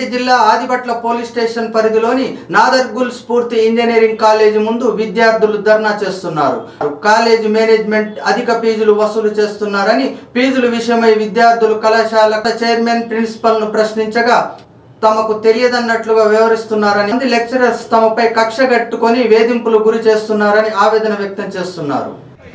రంగారెడ్డి జిల్లా Adibatla police station పరిధిలోని నాదర్గుల్ స్ఫూర్తి ఇంజనీరింగ్ కాలేజీ ముందు విద్యార్థులు ధర్నా చేస్తున్నారు కాలేజీ మేనేజ్మెంట్ అధిక ఫీజులు వసూలు చేస్తున్నారని ఫీజుల విషయమై విద్యార్థులు కళాశాల చైర్మన్ ప్రిన్సిపల్ ను ప్రశ్నించగా తమకు తెలియదన్నట్లుగా వివరిస్తున్నారని మంది లెక్చరర్స్ తమపై కక్ష కట్టుకొని వేధింపులు గురి చేస్తున్నారని ఆవేదన వ్యక్తం చేస్తున్నారు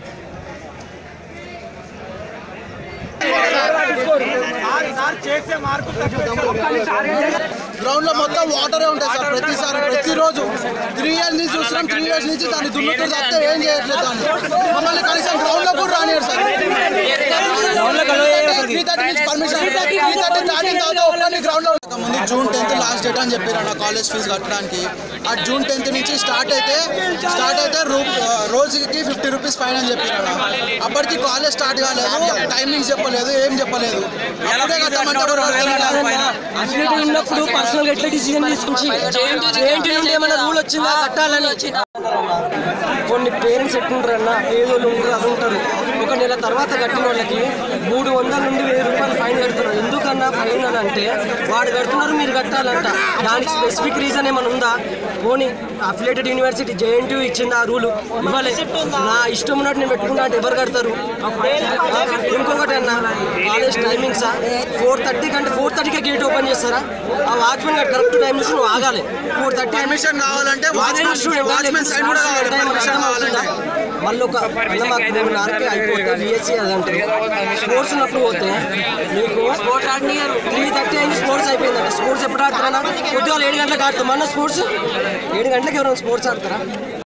గ్రౌండ్ లో మొత్తం వాటరే ఉంటాయి సార్ ప్రతిసారి ప్రతిరోజు త్రీ ఇయర్స్ నుంచి చూస్తున్నాం త్రీ ఇయర్స్ నుంచి దాన్ని దున్నుతూ తప్పితే ఏం చేయట్లేదు దాన్ని మమ్మల్ని కనీసం గ్రౌండ్ లో కూడా రానియరు సార్ త్రీ థర్టీ నుంచి పర్మిషన్ త్రీ థర్టీ దాటిన తర్వాత ఒక్కరిని గ్రౌండ్ లో ముందు జూన్ టెన్త్ లాస్ట్ డేట్ అని చెప్పారు నా కాలేజ్ ఫీజు కట్టడానికి ఆ జూన్ టెన్త్ నుంచి స్టార్ట్ అయితే స్టార్ట్ అయితే రూ- రోజుకి ఫిఫ్టీ రూపీస్ ఫైన్ అని చెప్పారు అప్పటికి కాలేజ్ స్టార్ట్ కాలేదు టైమింగ్స్ చెప్పలేదు ఏం చెప్పలేదు అప్పుడే కట్టమంటే కూడా కట్టలేదు. అఫిలిటీ ఉన్నప్పుడు పర్సనల్ ఎట్లా డిసిజన్ తీసుకుంచి జేఎన్టీ నుండి ఏమైనా రూల్ వచ్చిందా కట్టాలని కొన్ని పేరెంట్స్ ఎట్టుంటారన్న పేదోళ్ళు ఉంటారు అది ఉంటారు ఒక నెల తర్వాత కట్టిన వాళ్ళకి మూడు వందల నుండి వెయ్యి రూపాయలు ఫైన్ కడుతున్నారు ఎందుకన్నా ఫైన్ అని అంటే వాడు కడుతున్నారు మీరు కట్టాలంట దానికి స్పెసిఫిక్ రీజన్ ఏమైనా ఉందా పోనీ అఫిలేటెడ్ యూనివర్సిటీ జేఎన్టీ ఇచ్చింది ఆ రూలు ఇవ్వాలి నా ఇష్టం ఉన్నట్టు నేను పెట్టుకున్నా అంటే ఎవరు కడతారు ఇంకొకటి అన్న కాలేజ్ టైమింగ్సా ఫోర్ థర్టీ కంటే ఫోర్ థర్టీకే గేట్ ఓపెన్ చేస్తారా ఆ వాచ్మెన్ గారు కరెక్ట్ టైం చూసి నువ్వు ఆగాలి ఫోర్ థర్టీ పర్మిషన్ కావాలంటే వాచ్మెన్ వాచ్మెన్ సైన్ కూడా కావాలి పర్మిషన్ కావాలంటే మళ్ళీ ఒక అన్న మాకు మూడున్నరకి అయిపోతే బిఎస్సీ అది అంటారు స్పోర్ట్స్ ఉన్నప్పుడు పోతే మీకు స్పోర్ట్స్ ఆడినారు త్రీ థర్టీ అయింది స్పోర్ట్స్ అయిపోయిందంట స్పోర్ట్స్ ఎప్పుడు ఆడతారా పొద్దుగాల ఏడు గంటలకు ఆడతాం అన్న స్పోర్ట్స్ ఏడు గంటలకు ఎవరైనా స్పోర్ట్స్ ఆడతారా